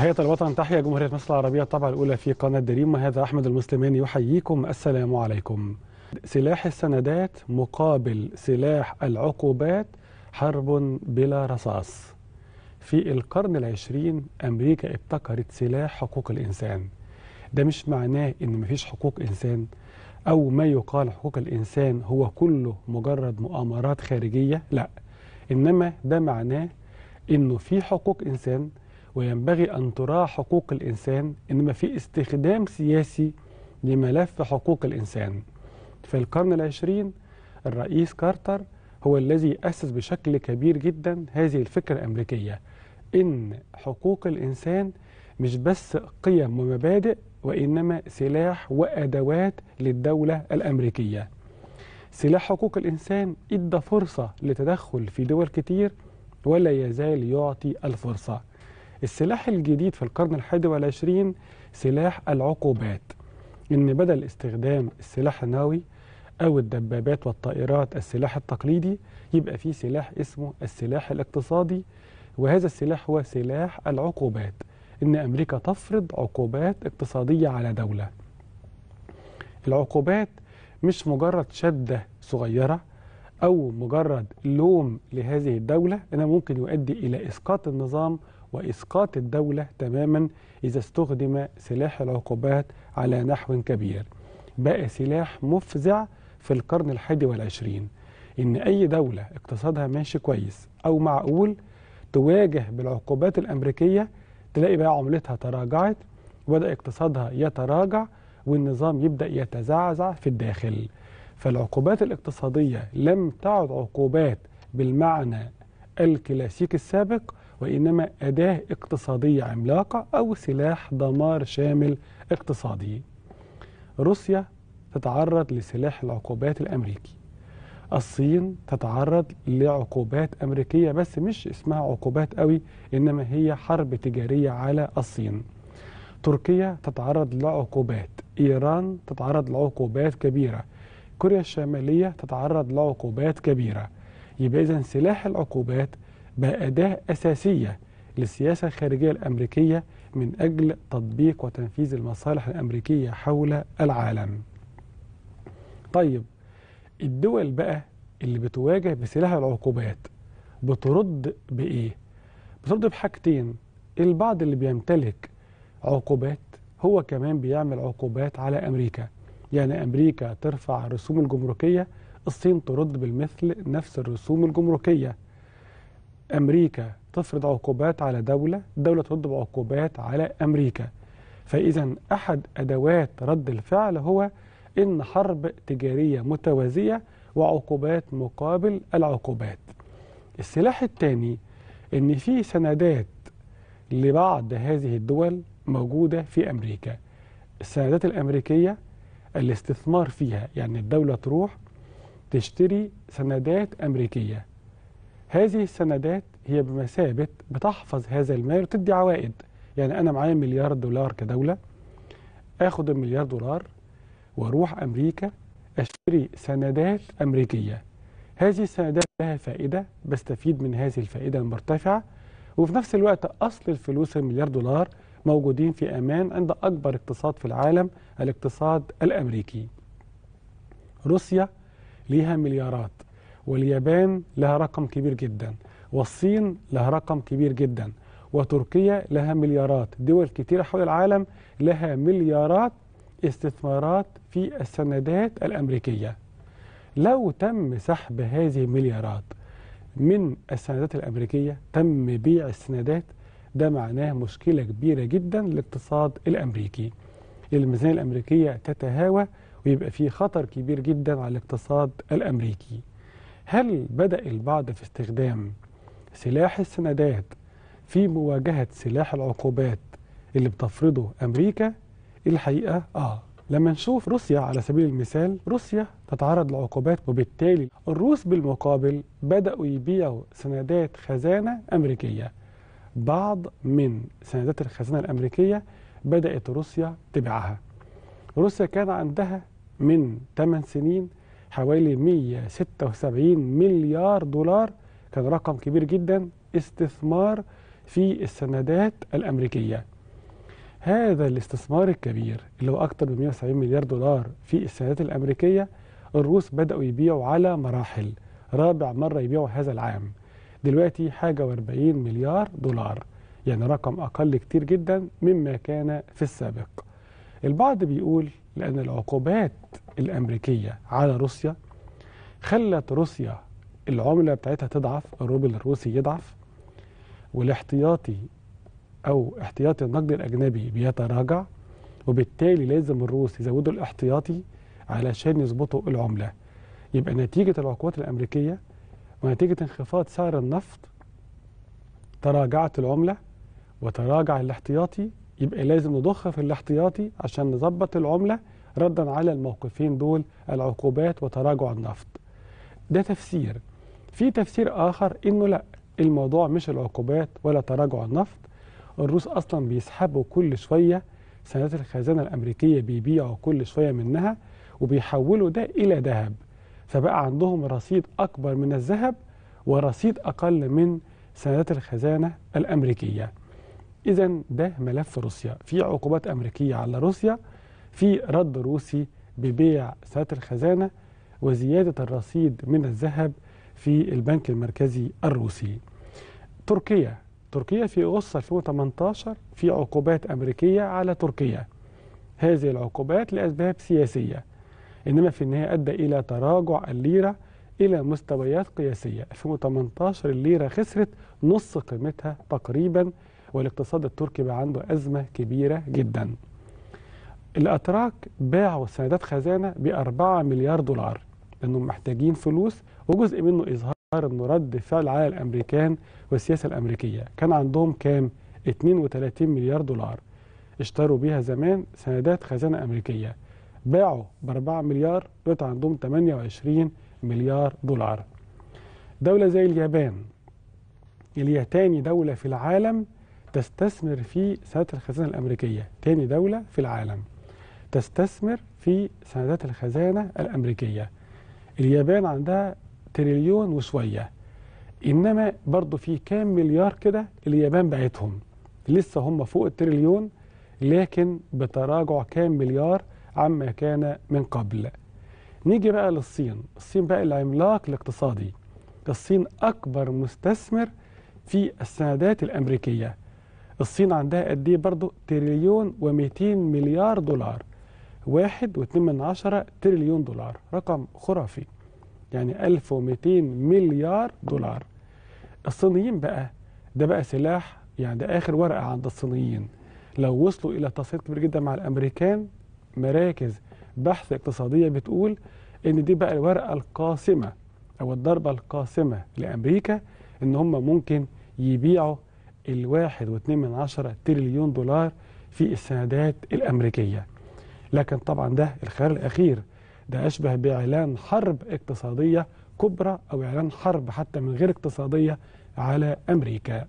تحية الوطن تحية جمهورية مصر العربية الطبعة الأولى في قناة دريم وهذا أحمد المسلماني يحييكم السلام عليكم سلاح السندات مقابل سلاح العقوبات حرب بلا رصاص في القرن العشرين أمريكا ابتكرت سلاح حقوق الإنسان ده مش معناه إن مفيش حقوق إنسان أو ما يقال حقوق الإنسان هو كله مجرد مؤامرات خارجية لا إنما ده معناه إنه في حقوق إنسان وينبغي أن تراعى حقوق الإنسان إنما في استخدام سياسي لملف حقوق الإنسان في القرن العشرين الرئيس كارتر هو الذي أسس بشكل كبير جدا هذه الفكرة الأمريكية إن حقوق الإنسان مش بس قيم ومبادئ وإنما سلاح وأدوات للدولة الأمريكية سلاح حقوق الإنسان إدى فرصة لتدخل في دول كتير ولا يزال يعطي الفرصة السلاح الجديد في القرن الحادي والعشرين سلاح العقوبات إن بدل استخدام السلاح النووي أو الدبابات والطائرات السلاح التقليدي يبقى في سلاح اسمه السلاح الاقتصادي وهذا السلاح هو سلاح العقوبات إن أمريكا تفرض عقوبات اقتصادية على دولة العقوبات مش مجرد شدة صغيرة أو مجرد لوم لهذه الدولة إنما ممكن يؤدي إلى إسقاط النظام وإسقاط الدولة تماما إذا استخدم سلاح العقوبات على نحو كبير بقى سلاح مفزع في القرن الحادي والعشرين إن أي دولة اقتصادها ماشي كويس أو معقول تواجه بالعقوبات الأمريكية تلاقي بقى عملتها تراجعت وبدأ اقتصادها يتراجع والنظام يبدأ يتزعزع في الداخل فالعقوبات الاقتصادية لم تعد عقوبات بالمعنى الكلاسيكي السابق وإنما أداة اقتصادية عملاقة أو سلاح دمار شامل اقتصادي روسيا تتعرض لسلاح العقوبات الأمريكي الصين تتعرض لعقوبات أمريكية بس مش اسمها عقوبات قوي إنما هي حرب تجارية على الصين تركيا تتعرض لعقوبات إيران تتعرض لعقوبات كبيرة كوريا الشمالية تتعرض لعقوبات كبيرة يبقى إذا سلاح العقوبات بقى أداة أساسية للسياسة الخارجية الأمريكية من أجل تطبيق وتنفيذ المصالح الأمريكية حول العالم طيب الدول بقى اللي بتواجه بسلاح العقوبات بترد بإيه؟ بترد بحاجتين البعض اللي بيمتلك عقوبات هو كمان بيعمل عقوبات على أمريكا يعني أمريكا ترفع الرسوم الجمركية الصين ترد بالمثل نفس الرسوم الجمركية أمريكا تفرض عقوبات على دولة دولة ترد بعقوبات على أمريكا فإذا أحد أدوات رد الفعل هو إن حرب تجارية متوازية وعقوبات مقابل العقوبات السلاح الثاني إن في سندات لبعض هذه الدول موجودة في أمريكا السندات الأمريكية الاستثمار فيها يعني الدولة تروح تشتري سندات أمريكية هذه السندات هي بمثابة بتحفظ هذا المال وتدي عوائد يعني أنا معايا مليار دولار كدولة آخد المليار دولار واروح امريكا اشتري سندات امريكيه هذه السندات لها فائده بستفيد من هذه الفائده المرتفعه وفي نفس الوقت اصل الفلوس المليار دولار موجودين في امان عند اكبر اقتصاد في العالم الاقتصاد الامريكي روسيا ليها مليارات واليابان لها رقم كبير جدا والصين لها رقم كبير جدا وتركيا لها مليارات دول كتيرة حول العالم لها مليارات استثمارات في السندات الأمريكية لو تم سحب هذه المليارات من السندات الأمريكية تم بيع السندات ده معناه مشكلة كبيرة جدا للاقتصاد الأمريكي الميزانية الأمريكية تتهاوى ويبقى في خطر كبير جدا على الاقتصاد الأمريكي هل بدأ البعض في استخدام سلاح السندات في مواجهة سلاح العقوبات اللي بتفرضه أمريكا الحقيقة آه لما نشوف روسيا على سبيل المثال روسيا تتعرض لعقوبات وبالتالي الروس بالمقابل بدأوا يبيعوا سندات خزانة أمريكية بعض من سندات الخزانة الأمريكية بدأت روسيا تبيعها روسيا كان عندها من 8 سنين حوالي 176 مليار دولار كان رقم كبير جدا استثمار في السندات الأمريكية هذا الاستثمار الكبير اللي هو أكثر من 170 مليار دولار في السندات الأمريكية الروس بدأوا يبيعوا على مراحل رابع مرة يبيعوا هذا العام دلوقتي حاجة و40 مليار دولار يعني رقم أقل كتير جدا مما كان في السابق البعض بيقول لأن العقوبات الأمريكية على روسيا خلت روسيا العملة بتاعتها تضعف الروبل الروسي يضعف والاحتياطي أو احتياطي النقد الأجنبي بيتراجع وبالتالي لازم الروس يزودوا الاحتياطي علشان يظبطوا العملة يبقى نتيجة العقوبات الأمريكية ونتيجة انخفاض سعر النفط تراجعت العملة وتراجع الاحتياطي يبقى لازم نضخ في الاحتياطي عشان نظبط العملة ردا على الموقفين دول العقوبات وتراجع النفط ده تفسير في تفسير آخر إنه لا الموضوع مش العقوبات ولا تراجع النفط الروس أصلا بيسحبوا كل شوية سندات الخزانة الأمريكية بيبيعوا كل شوية منها وبيحولوا ده إلى ذهب فبقى عندهم رصيد أكبر من الذهب ورصيد أقل من سندات الخزانة الأمريكية إذا ده ملف روسيا في عقوبات أمريكية على روسيا في رد روسي ببيع سندات الخزانة وزيادة الرصيد من الذهب في البنك المركزي الروسي تركيا تركيا في أغسطس 2018 في عقوبات أمريكية على تركيا هذه العقوبات لأسباب سياسية إنما في النهاية أدى إلى تراجع الليرة إلى مستويات قياسية 2018 الليرة خسرت نص قيمتها تقريبا والاقتصاد التركي بقى عنده أزمة كبيرة جدا الأتراك باعوا سندات خزانة بأربعة مليار دولار لأنهم محتاجين فلوس وجزء منه إظهار إنه رد فعل على الأمريكان والسياسة الأمريكية كان عندهم كام 32 مليار دولار اشتروا بيها زمان سندات خزانة أمريكية باعوا ب 4 مليار دلوقتي عندهم 28 مليار دولار دولة زي اليابان اللي هي تاني دولة في العالم تستثمر في سندات الخزانة الأمريكية تاني دولة في العالم تستثمر في سندات الخزانة الأمريكية اليابان عندها تريليون وشوية إنما برضو في كام مليار كده اليابان بعتهم لسه هم فوق التريليون لكن بتراجع كام مليار عما كان من قبل نيجي بقى للصين الصين بقى العملاق الاقتصادي الصين أكبر مستثمر في السندات الأمريكية الصين عندها قد ايه برضه تريليون و200 مليار دولار واحد واتنين من عشرة تريليون دولار رقم خرافي يعني 1200 مليار دولار الصينيين بقى ده بقى سلاح يعني ده آخر ورقة عند الصينيين لو وصلوا إلى تصعيد كبير جدا مع الأمريكان مراكز بحث اقتصادية بتقول إن دي بقى الورقة القاسمة أو الضربة القاسمة لأمريكا إن هم ممكن يبيعوا الواحد واثنين من عشرة تريليون دولار في السندات الأمريكية لكن طبعا ده الخيار الأخير ده أشبه بإعلان حرب اقتصادية كبرى أو إعلان حرب حتى من غير اقتصادية على أمريكا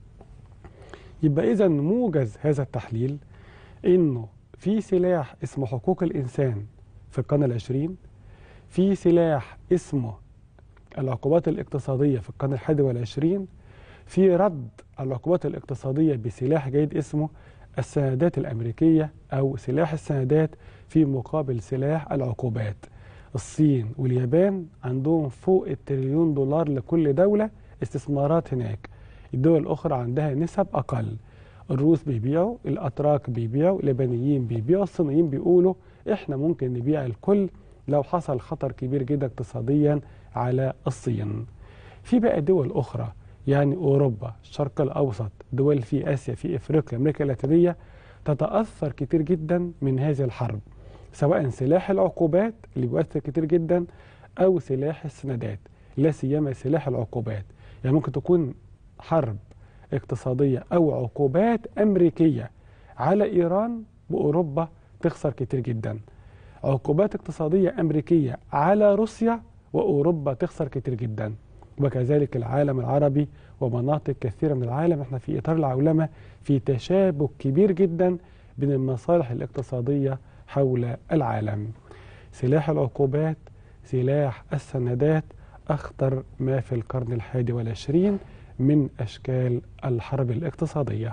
يبقى إذا موجز هذا التحليل إنه في سلاح اسمه حقوق الإنسان في القرن العشرين في سلاح اسمه العقوبات الاقتصادية في القرن الحادي والعشرين في رد العقوبات الاقتصادية بسلاح جيد اسمه السندات الأمريكية أو سلاح السندات في مقابل سلاح العقوبات الصين واليابان عندهم فوق التريليون دولار لكل دولة استثمارات هناك الدول الأخرى عندها نسب أقل الروس بيبيعوا الأتراك بيبيعوا اليابانيين بيبيعوا الصينيين بيقولوا إحنا ممكن نبيع الكل لو حصل خطر كبير جدا اقتصاديا على الصين في بقى دول أخرى يعني أوروبا الشرق الأوسط دول في آسيا في إفريقيا أمريكا اللاتينية تتأثر كتير جدا من هذه الحرب سواء سلاح العقوبات اللي بيؤثر كتير جدا أو سلاح السندات لا سيما سلاح العقوبات يعني ممكن تكون حرب اقتصادية أو عقوبات أمريكية على إيران وأوروبا تخسر كتير جدا عقوبات اقتصادية أمريكية على روسيا وأوروبا تخسر كتير جدا وكذلك العالم العربي ومناطق كثيرة من العالم احنا في إطار العولمة في تشابك كبير جدا بين المصالح الاقتصادية حول العالم سلاح العقوبات سلاح السندات أخطر ما في القرن الحادي والعشرين من أشكال الحرب الاقتصادية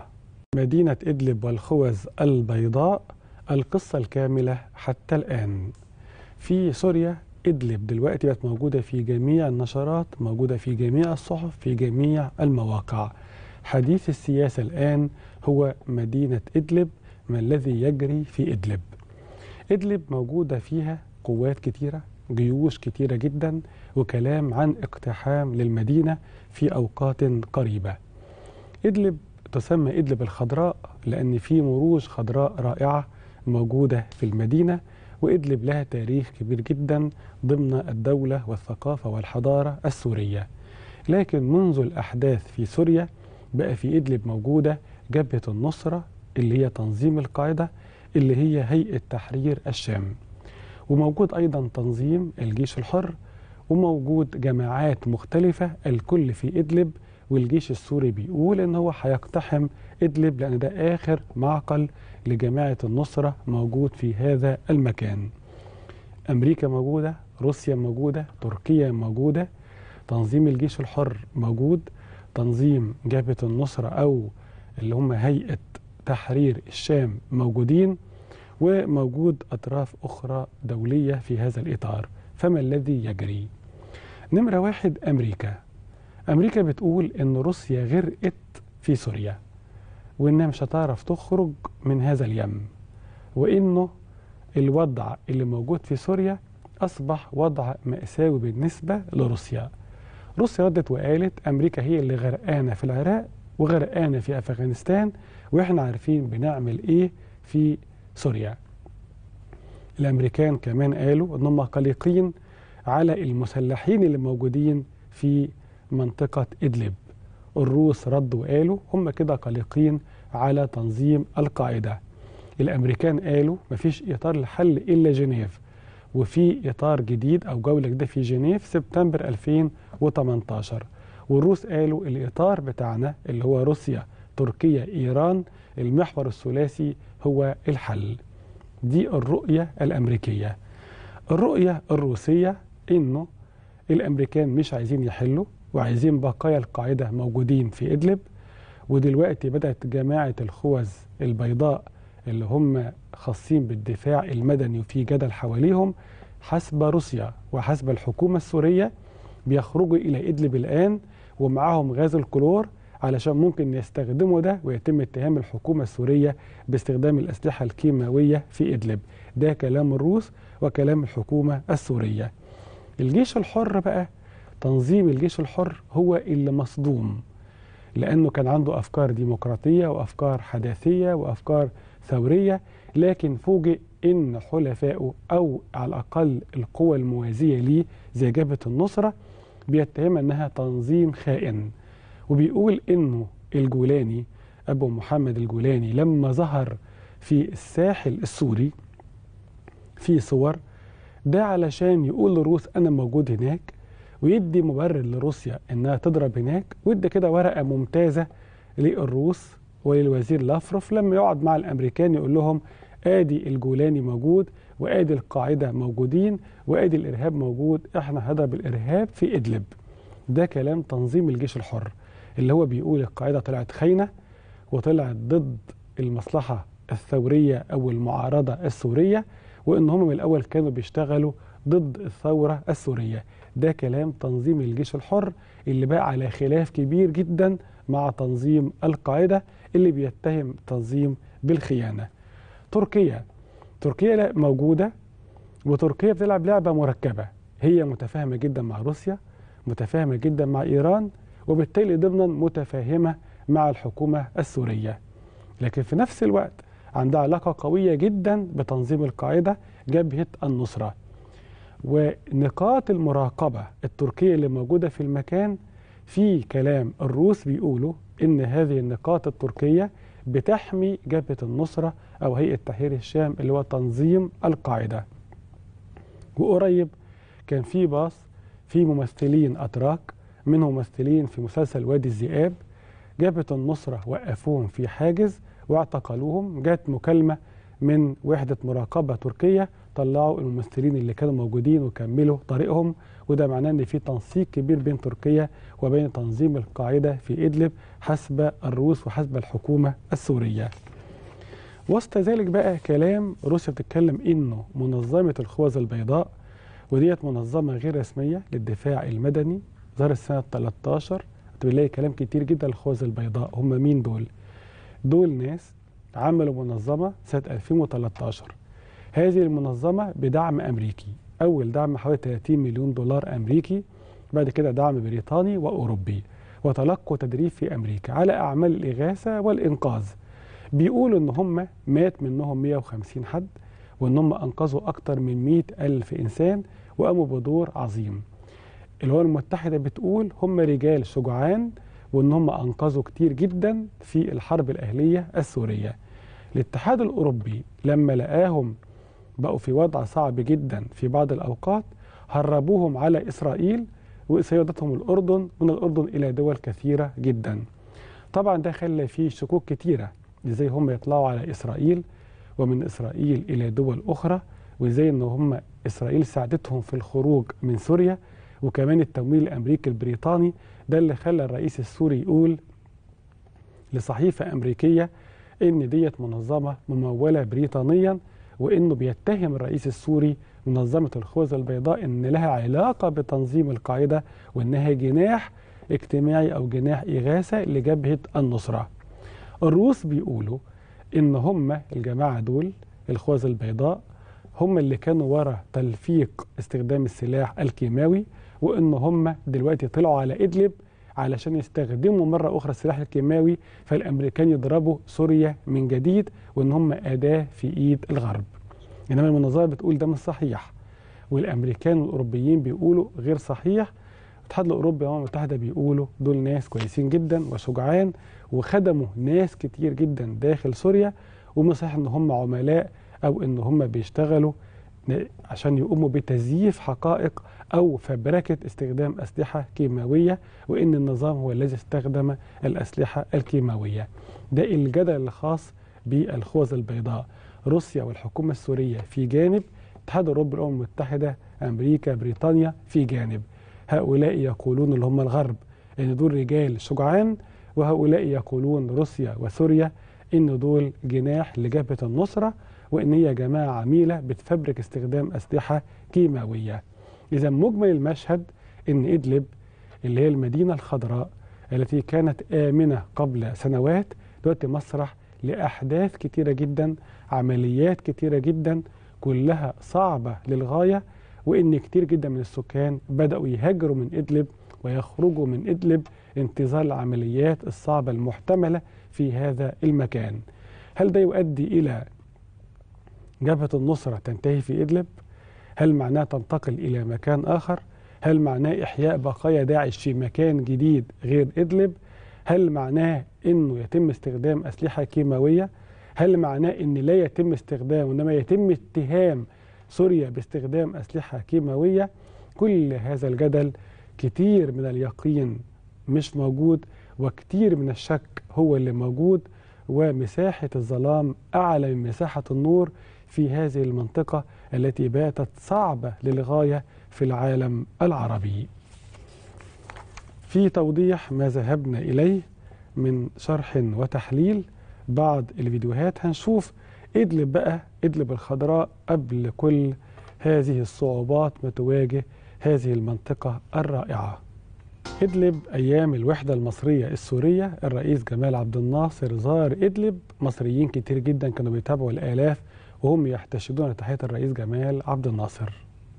مدينة إدلب والخوذ البيضاء القصة الكاملة حتى الآن في سوريا إدلب دلوقتي بقت موجودة في جميع النشرات موجودة في جميع الصحف في جميع المواقع حديث السياسة الآن هو مدينة إدلب ما الذي يجري في إدلب إدلب موجودة فيها قوات كتيرة جيوش كتيرة جدا وكلام عن اقتحام للمدينة في أوقات قريبة إدلب تسمى إدلب الخضراء لأن في مروج خضراء رائعة موجودة في المدينة وإدلب لها تاريخ كبير جدا ضمن الدولة والثقافة والحضارة السورية لكن منذ الأحداث في سوريا بقى في إدلب موجودة جبهة النصرة اللي هي تنظيم القاعدة اللي هي هيئة تحرير الشام وموجود أيضا تنظيم الجيش الحر وموجود جماعات مختلفة الكل في إدلب والجيش السوري بيقول إن هو هيقتحم إدلب لأن ده آخر معقل لجماعة النصرة موجود في هذا المكان أمريكا موجودة روسيا موجودة تركيا موجودة تنظيم الجيش الحر موجود تنظيم جبهة النصرة أو اللي هم هيئة تحرير الشام موجودين وموجود أطراف أخرى دولية في هذا الإطار فما الذي يجري؟ نمرة واحد أمريكا أمريكا بتقول إن روسيا غرقت في سوريا وإنها مش هتعرف تخرج من هذا اليم وإنه الوضع اللي موجود في سوريا أصبح وضع مأساوي بالنسبة لروسيا روسيا ردت وقالت أمريكا هي اللي غرقانة في العراق وغرقانة في أفغانستان وإحنا عارفين بنعمل إيه في سوريا الأمريكان كمان قالوا إنهم قلقين على المسلحين اللي موجودين في منطقة إدلب الروس ردوا وقالوا هم كده قلقين على تنظيم القاعدة الأمريكان قالوا مفيش إطار الحل إلا جنيف وفي إطار جديد أو جولة جديدة في جنيف سبتمبر 2018 والروس قالوا الإطار بتاعنا اللي هو روسيا تركيا إيران المحور الثلاثي هو الحل دي الرؤية الأمريكية الرؤية الروسية إنه الأمريكان مش عايزين يحلوا وعايزين بقايا القاعدة موجودين في إدلب ودلوقتي بدأت جماعة الخوذ البيضاء اللي هم خاصين بالدفاع المدني وفي جدل حواليهم حسب روسيا وحسب الحكومة السورية بيخرجوا إلى إدلب الآن ومعاهم غاز الكلور علشان ممكن يستخدموا ده ويتم اتهام الحكومة السورية باستخدام الأسلحة الكيماوية في إدلب ده كلام الروس وكلام الحكومة السورية الجيش الحر بقى تنظيم الجيش الحر هو اللي مصدوم لأنه كان عنده أفكار ديمقراطية وأفكار حداثية وأفكار ثورية لكن فوجئ إن حلفائه أو على الأقل القوى الموازية ليه زي جبهة النصرة بيتهم أنها تنظيم خائن وبيقول إنه الجولاني أبو محمد الجولاني لما ظهر في الساحل السوري في صور ده علشان يقول للروس أنا موجود هناك ويدي مبرر لروسيا انها تضرب هناك وادى كده ورقه ممتازه للروس وللوزير لافروف لما يقعد مع الامريكان يقول لهم ادي الجولاني موجود وادي القاعده موجودين وادي الارهاب موجود احنا هضرب الارهاب في ادلب ده كلام تنظيم الجيش الحر اللي هو بيقول القاعده طلعت خاينه وطلعت ضد المصلحه الثوريه او المعارضه السوريه وان هم من الاول كانوا بيشتغلوا ضد الثوره السوريه ده كلام تنظيم الجيش الحر اللي بقى على خلاف كبير جدا مع تنظيم القاعدة اللي بيتهم تنظيم بالخيانة تركيا تركيا موجودة وتركيا بتلعب لعبة مركبة هي متفاهمة جدا مع روسيا متفاهمة جدا مع إيران وبالتالي ضمنا متفاهمة مع الحكومة السورية لكن في نفس الوقت عندها علاقة قوية جدا بتنظيم القاعدة جبهة النصرة ونقاط المراقبة التركية اللي موجودة في المكان في كلام الروس بيقولوا إن هذه النقاط التركية بتحمي جبهة النصرة أو هيئة تحرير الشام اللي هو تنظيم القاعدة وقريب كان في باص في ممثلين أتراك منهم ممثلين في مسلسل وادي الذئاب جبهة النصرة وقفوهم في حاجز واعتقلوهم جات مكالمة من وحدة مراقبة تركية طلعوا الممثلين اللي كانوا موجودين وكملوا طريقهم وده معناه ان في تنسيق كبير بين تركيا وبين تنظيم القاعدة في إدلب حسب الروس وحسب الحكومة السورية وسط ذلك بقى كلام روسيا بتتكلم انه منظمة الخوذ البيضاء وديت منظمة غير رسمية للدفاع المدني ظهرت سنة 13 بنلاقي كلام كتير جدا الخوذ البيضاء هم مين دول؟ دول ناس عملوا منظمة سنة 2013 هذه المنظمة بدعم أمريكي أول دعم حوالي 30 مليون دولار أمريكي بعد كده دعم بريطاني وأوروبي وتلقوا تدريب في أمريكا على أعمال الإغاثة والإنقاذ بيقولوا إن هم مات منهم 150 حد وإن هم أنقذوا أكتر من 100 ألف إنسان وقاموا بدور عظيم الأمم المتحدة بتقول هم رجال شجعان وإن هم أنقذوا كتير جدا في الحرب الأهلية السورية الاتحاد الأوروبي لما لقاهم بقوا في وضع صعب جدا في بعض الأوقات هربوهم على إسرائيل وسيادتهم الأردن من الأردن إلى دول كثيرة جدا طبعا ده خلى فيه شكوك كتيرة ازاي هم يطلعوا على إسرائيل ومن إسرائيل إلى دول أخرى وازاي ان هم إسرائيل ساعدتهم في الخروج من سوريا وكمان التمويل الأمريكي البريطاني ده اللي خلى الرئيس السوري يقول لصحيفة أمريكية إن ديت منظمة ممولة بريطانيا وإنه بيتهم الرئيس السوري منظمة الخوذة البيضاء إن لها علاقة بتنظيم القاعدة وإنها جناح اجتماعي أو جناح إغاثة لجبهة النصرة الروس بيقولوا إن هم الجماعة دول الخوذة البيضاء هم اللي كانوا ورا تلفيق استخدام السلاح الكيماوي وإن هم دلوقتي طلعوا على إدلب علشان يستخدموا مرة أخرى السلاح الكيماوي فالأمريكان يضربوا سوريا من جديد وإن هم أداة في إيد الغرب إنما المنظمة بتقول ده مش صحيح والأمريكان والأوروبيين بيقولوا غير صحيح الاتحاد الأوروبي والأمم المتحدة بيقولوا دول ناس كويسين جدا وشجعان وخدموا ناس كتير جدا داخل سوريا ومش صحيح إن هم عملاء أو إن هم بيشتغلوا عشان يقوموا بتزييف حقائق أو فبركة استخدام أسلحة كيماوية وإن النظام هو الذي استخدم الأسلحة الكيماوية ده الجدل الخاص بالخوذ البيضاء روسيا والحكومة السورية في جانب الاتحاد الأوروبي الأمم المتحدة أمريكا بريطانيا في جانب هؤلاء يقولون اللي هم الغرب إن دول رجال شجعان وهؤلاء يقولون روسيا وسوريا إن دول جناح لجبهة النصرة وإن هي جماعة عميلة بتفبرك استخدام أسلحة كيماوية إذا مجمل المشهد إن إدلب اللي هي المدينة الخضراء التي كانت آمنة قبل سنوات دلوقتي مسرح لأحداث كتيرة جدا عمليات كتيرة جدا كلها صعبة للغاية وإن كتير جدا من السكان بدأوا يهاجروا من إدلب ويخرجوا من إدلب انتظار العمليات الصعبة المحتملة في هذا المكان هل ده يؤدي إلى جبهة النصرة تنتهي في إدلب؟ هل معناه تنتقل إلى مكان آخر؟ هل معناه إحياء بقايا داعش في مكان جديد غير إدلب؟ هل معناه أنه يتم استخدام أسلحة كيماوية؟ هل معناه أن لا يتم استخدام وإنما يتم اتهام سوريا باستخدام أسلحة كيماوية؟ كل هذا الجدل كتير من اليقين مش موجود وكتير من الشك هو اللي موجود ومساحة الظلام أعلى من مساحة النور في هذه المنطقة التي باتت صعبة للغاية في العالم العربي في توضيح ما ذهبنا إليه من شرح وتحليل بعض الفيديوهات هنشوف إدلب بقى إدلب الخضراء قبل كل هذه الصعوبات ما تواجه هذه المنطقة الرائعة إدلب أيام الوحدة المصرية السورية الرئيس جمال عبد الناصر زار إدلب مصريين كتير جدا كانوا بيتابعوا الآلاف وهم يحتشدون تحية الرئيس جمال عبد الناصر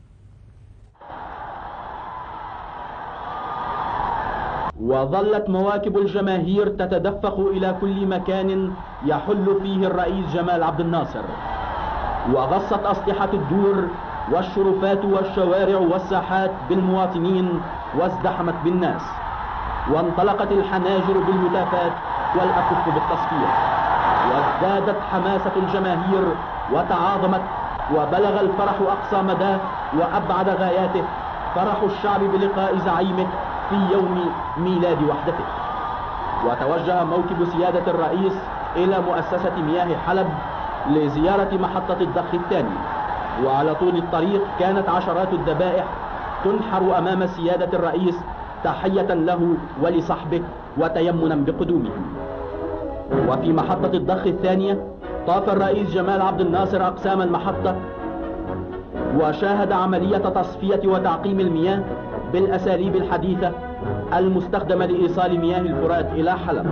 وظلت مواكب الجماهير تتدفق إلى كل مكان يحل فيه الرئيس جمال عبد الناصر وغصت أسلحة الدور والشرفات والشوارع والساحات بالمواطنين وازدحمت بالناس وانطلقت الحناجر بالهتافات والأكف بالتصفيق وازدادت حماسة الجماهير وتعاظمت وبلغ الفرح أقصى مداه وأبعد غاياته فرح الشعب بلقاء زعيمه في يوم ميلاد وحدته وتوجه موكب سيادة الرئيس إلى مؤسسة مياه حلب لزيارة محطة الضخ الثاني وعلى طول الطريق كانت عشرات الذبائح تنحر أمام سيادة الرئيس تحية له ولصحبه وتيمنا بقدومهم وفي محطة الضخ الثانية طاف الرئيس جمال عبد الناصر أقسام المحطة وشاهد عملية تصفية وتعقيم المياه بالأساليب الحديثة المستخدمة لإيصال مياه الفرات إلى حلب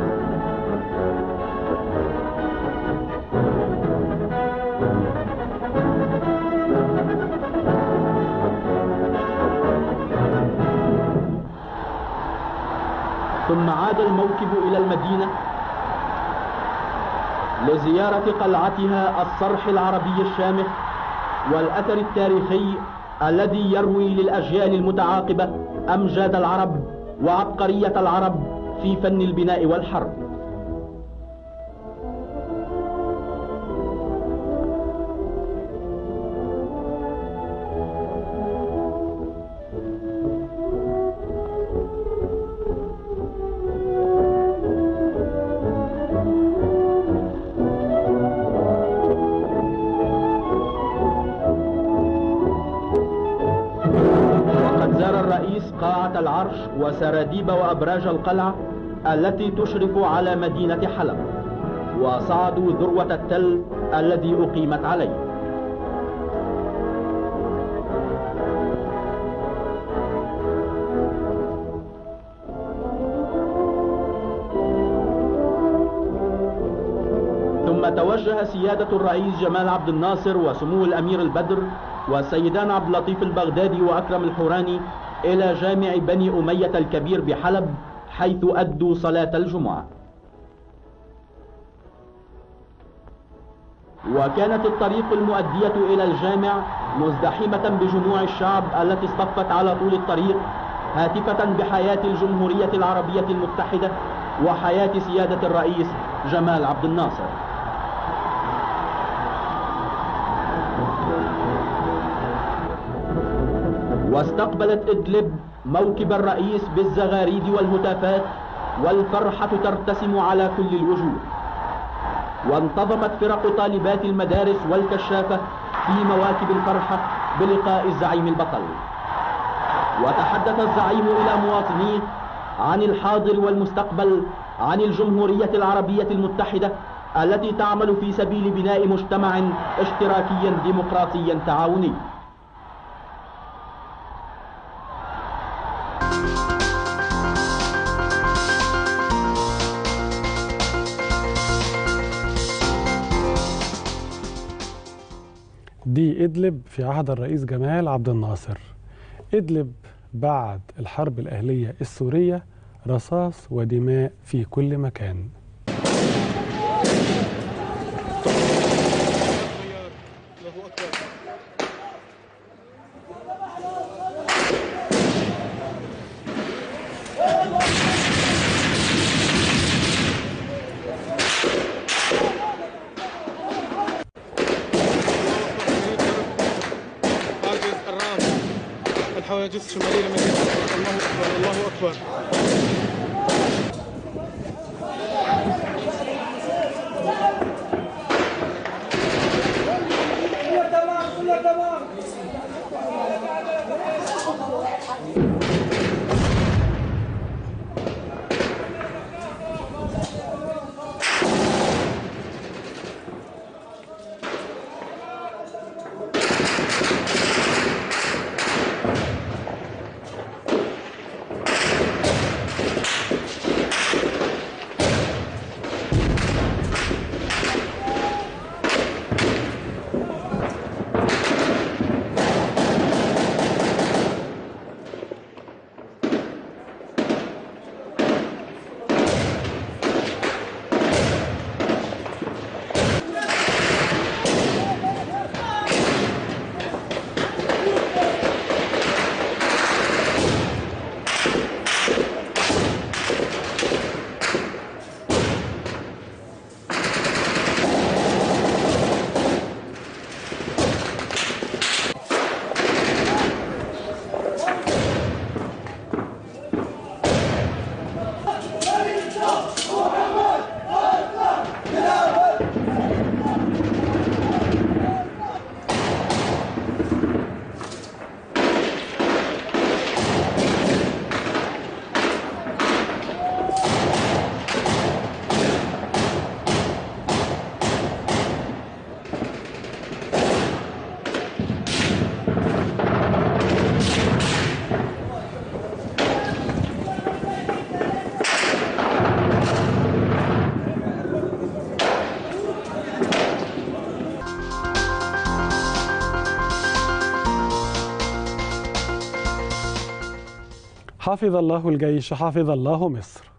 ثم عاد الموكب إلى المدينة لزيارة قلعتها الصرح العربي الشامخ والأثر التاريخي الذي يروي للأجيال المتعاقبة أمجاد العرب وعبقرية العرب في فن البناء والحرب وقد زار الرئيس قاعة العرش وسراديب وأبراج القلعة التي تشرف على مدينة حلب وصعدوا ذروة التل الذي أقيمت عليه ثم توجه سيادة الرئيس جمال عبد الناصر وسمو الأمير البدر والسيدان عبد اللطيف البغدادي وأكرم الحوراني إلى جامع بني أمية الكبير بحلب حيث أدوا صلاة الجمعة وكانت الطريق المؤدية إلى الجامع مزدحمة بجموع الشعب التي اصطفت على طول الطريق هاتفة بحياة الجمهورية العربية المتحدة وحياة سيادة الرئيس جمال عبد الناصر واستقبلت إدلب موكب الرئيس بالزغاريد والهتافات والفرحة ترتسم على كل الوجوه وانتظمت فرق طالبات المدارس والكشافة في مواكب الفرحة بلقاء الزعيم البطل وتحدث الزعيم إلى مواطنيه عن الحاضر والمستقبل عن الجمهورية العربية المتحدة التي تعمل في سبيل بناء مجتمع اشتراكي ديمقراطي تعاوني دي إدلب في عهد الرئيس جمال عبد الناصر إدلب بعد الحرب الأهلية السورية رصاص ودماء في كل مكان الله أكبر حاجز الرام الحواجز الشمالية لمدينة الله أكبر الله أكبر حفظ الله الجيش حفظ الله مصر